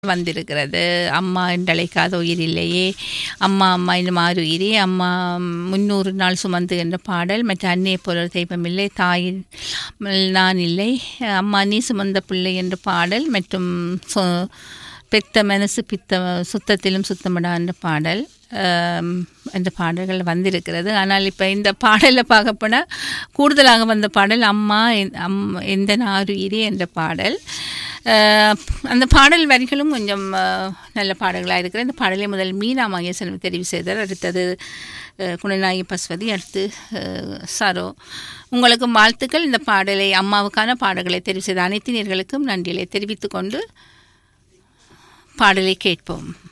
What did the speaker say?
வந்திருக்கிறது அம்மா என்றழைக்காத உயிர் இல்லையே அம்மா அம்மா இந்த மாறு உயிரே அம்மா முன்னூறு நாள் சுமந்து என்ற பாடல் மற்ற அன்னையை போல தெய்வம் இல்லை தாயில் நான் இல்லை அம்மா நீ சுமந்த பிள்ளை என்ற பாடல் மற்றும் சொ- பெத்த மனசு பித்த சுத்தத்திலும் சுத்தமிடா என்ற பாடல் ஆம், இந்த பாடல்கள் வந்திருக்கிறது ஆனால் இப்போ இந்த பாடலில் பார்க்க போனால் கூடுதலாக வந்த பாடல் அம்மா என்- அம் எந்த நாருயிரே என்ற பாடல் அஹ், அந்த பாடல் வரிகளும் கொஞ்சம் அஹ், நல்ல பாடல்களாக இருக்கிற இந்த பாடலை முதல் மீனா மகேசன் தெரிவு செய்தார் அடுத்தது அஹ், குணநாயகி பஸ்வதி அடுத்து அஹ், சரோ உங்களுக்கும் வாழ்த்துக்கள் இந்த பாடலை அம்மாவுக்கான பாடல்களை தெரிவு செய்த அனைத்து நேர்களுக்கும் நன்றிகளை தெரிவித்துக் கொண்டு பாடலை கேட்போம்